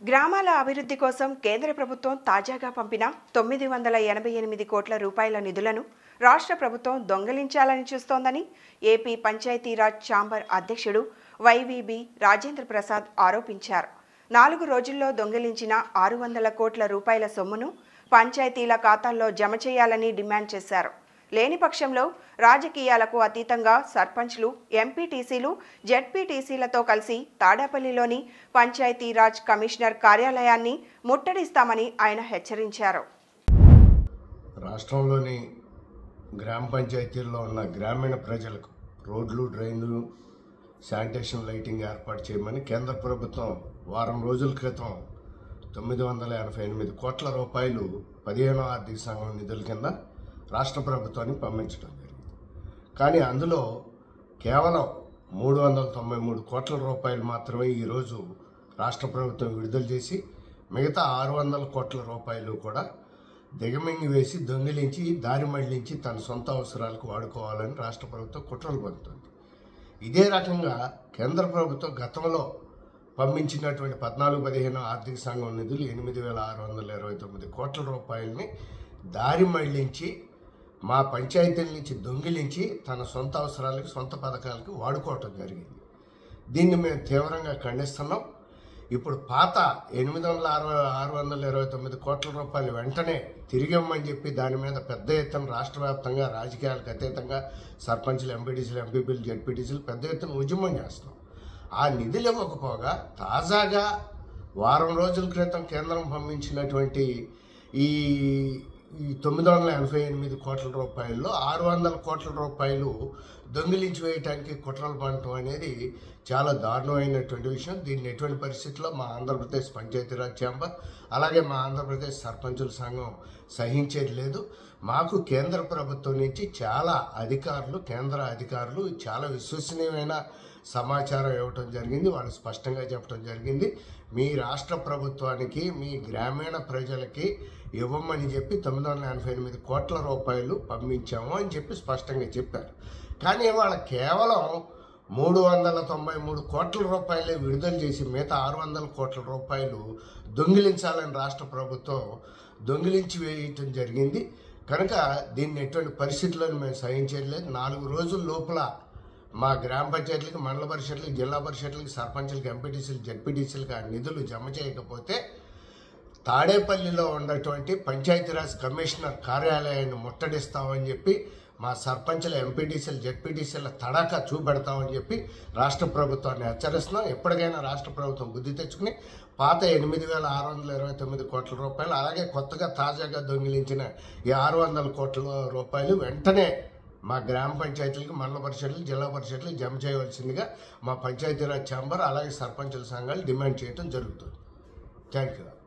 గ్రామాల అభివృద్ధి కోసం కేంద్ర ప్రభుత్వం తాజాగా పంపిన తొమ్మిది వందల ఎనభై ఎనిమిది కోట్ల రూపాయల నిధులను రాష్ట్ర ప్రభుత్వం దొంగిలించాలని చూస్తోందని ఏపీ పంచాయతీరాజ్ ఛాంబర్ అధ్యక్షుడు వైవీబీ రాజేంద్ర ప్రసాద్ ఆరోపించారు నాలుగు రోజుల్లో దొంగిలించిన ఆరు వందల కోట్ల రూపాయల సొమ్మును పంచాయతీల ఖాతాల్లో జమ చేయాలని డిమాండ్ చేశారు లేని పక్షంలో రాజకీయాలకు అతీతంగా సర్పంచ్లు ఎంపీటీసీలు జెడ్పీటీసీలతో కలిసి తాడేపల్లిలోని పంచాయతీరాజ్ కమిషనర్ కార్యాలయాన్ని ముట్టడిస్తామని ఆయన హెచ్చరించారు రాష్ట్రంలోని గ్రామ పంచాయతీల్లో ఉన్న గ్రామీణ ప్రజలకు రోడ్లు డ్రైన్లు శానిటేషన్ లైటింగ్ ఏర్పాటు చేయమని కేంద్ర ప్రభుత్వం వారం రోజుల క్రితం తొమ్మిది వందల ఎనభై ఎనిమిది కోట్ల రూపాయలు పదిహేనో ఆర్థిక సంఘం నిధుల కింద రాష్ట్ర ప్రభుత్వానికి పంపించడం జరిగింది కానీ అందులో కేవలం మూడు వందల తొంభై మూడు కోట్ల రూపాయలు మాత్రమే ఈరోజు రాష్ట్ర ప్రభుత్వం విడుదల చేసి మిగతా ఆరు వందల కోట్ల రూపాయలు కూడా దిగమింగి వేసి దొంగిలించి దారి మళ్లించి తన సొంత అవసరాలకు వాడుకోవాలని రాష్ట్ర ప్రభుత్వం కుట్రలు పడుతుంది ఇదే రకంగా కేంద్ర ప్రభుత్వం గతంలో పంపించినటువంటి పద్నాలుగు పదిహేను ఆర్థిక సంఘం నిధులు ఎనిమిది వేల ఆరు వందల ఇరవై తొమ్మిది కోట్ల రూపాయలని దారి మళ్లించి మా పంచాయతీల నుంచి దొంగిలించి తన సొంత అవసరాలకు సొంత పథకాలకు వాడుకోవటం జరిగింది దీన్ని మేము తీవ్రంగా ఖండిస్తున్నాం ఇప్పుడు పాత ఎనిమిది వందల అరవై ఆరు వందల ఇరవై తొమ్మిది కోట్ల రూపాయలు వెంటనే తిరిగి ఇవ్వమని చెప్పి దాని మీద పెద్ద ఎత్తున రాష్ట్ర వ్యాప్తంగా రాజకీయాలకు అతీతంగా సర్పంచ్లు ఎంపీటీసీలు ఎంపీపీలు జడ్పీటీసీలు పెద్ద ఎత్తున ఉద్యమం చేస్తున్నాం ఆ నిధులు ఇవ్వకపోగా తాజాగా వారం రోజుల క్రితం కేంద్రం పంపించినటువంటి ఈ ఈ తొమ్మిది వందల ఎనభై ఎనిమిది కోట్ల రూపాయల్లో ఆరు వందల కోట్ల రూపాయలు దొంగిలించి వేయటానికి కుట్రలు పడటం అనేది చాలా దారుణమైనటువంటి విషయం దీన్ని ఎటువంటి పరిస్థితుల్లో మా ఆంధ్రప్రదేశ్ పంచాయతీరాజ్ ఛాంబర్ అలాగే మా ఆంధ్రప్రదేశ్ సర్పంచుల సంఘం సహించేది లేదు మాకు కేంద్ర ప్రభుత్వం నుంచి చాలా అధికారులు కేంద్ర అధికారులు చాలా విశ్వసనీయమైన సమాచారం ఇవ్వటం జరిగింది వాళ్ళు స్పష్టంగా చెప్పడం జరిగింది మీ రాష్ట్ర ప్రభుత్వానికి మీ గ్రామీణ ప్రజలకి ఇవ్వమని చెప్పి తొమ్మిది వందల ఎనభై ఎనిమిది కోట్ల రూపాయలు పంపించాము అని చెప్పి స్పష్టంగా చెప్పారు కానీ వాళ్ళ కేవలం మూడు వందల తొంభై మూడు కోట్ల రూపాయలే విడుదల చేసి మిగతా ఆరు వందల కోట్ల రూపాయలు దొంగిలించాలని రాష్ట్ర ప్రభుత్వం దొంగిలించి వేయటం జరిగింది కనుక దీన్ని ఎటువంటి పరిస్థితులను మేము సహించలేదు నాలుగు రోజుల లోపల మా గ్రామ పంచాయతీలకి మండల పరిషత్లకి జిల్లా పరిషత్లకి సర్పంచులకి ఎంపీటీసీలు జడ్పీటీసీలకి ఆ నిధులు జమ చేయకపోతే తాడేపల్లిలో ఉన్నటువంటి పంచాయతీరాజ్ కమిషనర్ కార్యాలయాన్ని ముట్టడిస్తామని చెప్పి మా సర్పంచుల ఎంపీటీసీలు జెడ్పీటీసీల తడాకా చూపెడతామని చెప్పి రాష్ట్ర ప్రభుత్వాన్ని హెచ్చరిస్తున్నాం ఎప్పటికైనా రాష్ట్ర ప్రభుత్వం బుద్ధి తెచ్చుకుని పాత ఎనిమిది వేల ఆరు వందల ఇరవై తొమ్మిది కోట్ల రూపాయలు అలాగే కొత్తగా తాజాగా దొంగిలించిన ఈ ఆరు వందల కోట్ల రూపాయలు వెంటనే మా గ్రామ పంచాయతీలకు మండల పరిషత్లు జిల్లా పరిషత్లు జమ చేయవలసిందిగా మా పంచాయతీరాజ్ ఛాంబర్ అలాగే సర్పంచుల సంఘాలు డిమాండ్ చేయడం జరుగుతుంది థ్యాంక్ యూ